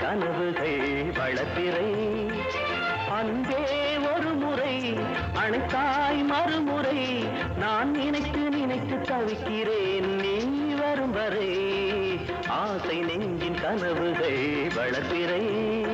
கனவுகள் வளர்ப்பிறை அன்பே ஒரு முறை அணைத்தாய் மறுமுறை நான் நினைத்து நினைத்து தவிக்கிறேன் நீ வரும் வரை ஆசை நெஞ்சின் கனவுகள் வளர்ப்பிறை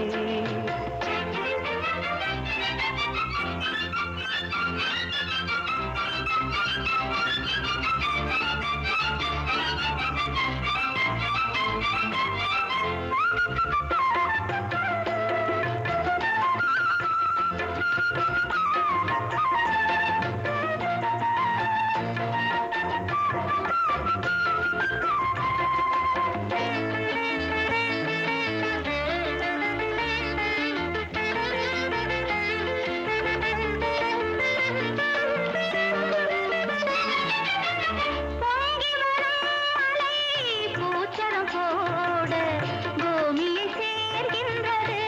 பொங்கி வரும் அலை பூச்சரம் போட பூமியை சேர்கின்றது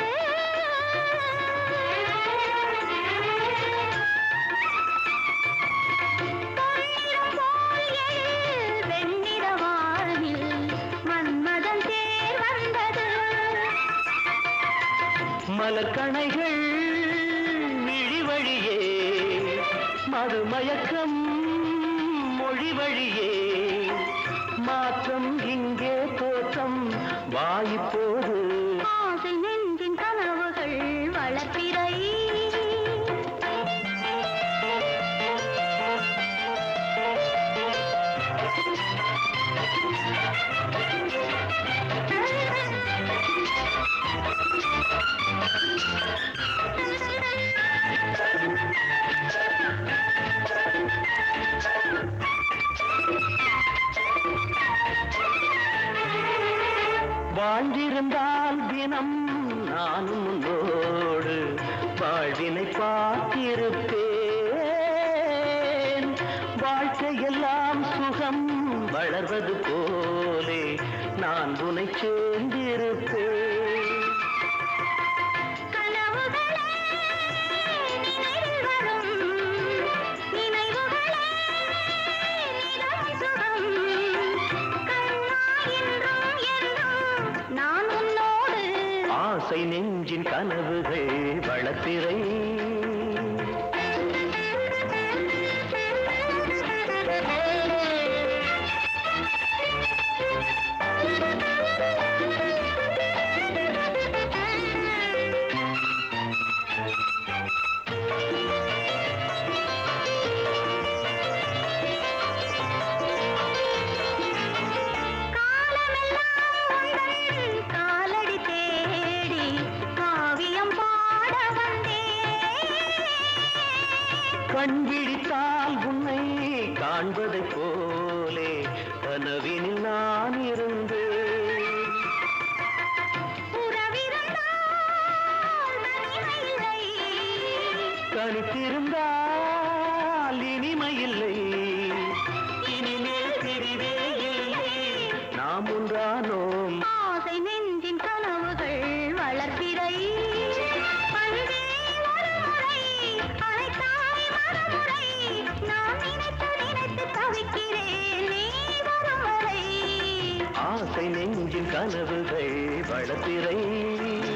பொன்னிறம் போல் எழு வெண்ணிற வானில் மன்மதன் தேர் வந்தது மலக்கணைகள் மிழி வழியே மறுமயக்கம் மொழி வழியே மாற்றம் இங்கே தோற்றம் வாய்ப்போது ஆசை நெஞ்சின் கனவுகள் வளர்ப்பிறை வாழ்ந்திருந்தால் தினம் நானும் உன்னோடு வாழ்வினை பார்த்திருப்பேன் வாழ்க்கையெல்லாம் சுகம் வளர்வது போலே நான் உனை சேர்ந்திருப்பேன் கனவுகளே நினைவில் வரும் நினைவுகளே நிலம் சுகம் கண்ணா என்றும் என்றும் நான் உன்னோடு ஆசை நெஞ்சின் கனவுகள் வளர்த்திரை காலமெல்லாம் உந்தன் காலடி தேடி காவியம் பாட வந்தேன் கண் விழித்தால் உன்னை காண்பதைப் போலே கனவினில் நான் இருந்தேன் உறவிருந்தால் தனிமையில்லை தனித்திருந்தால் இனிமையில்லை இனிமேல் பிரிவே இல்லை நாம் ஒன்றானோம் ஆசை நெஞ்சின் கனவுகள் வளர்ப்பிறை அன்பே ஒரு முறை அழைத்தாய் மறுமுறை நான் நினைத்து நினைத்து தவிக்கிறேன் நீ வரும் வரை ஆசை நெஞ்சின் கனவுகள் வளர்த்திரை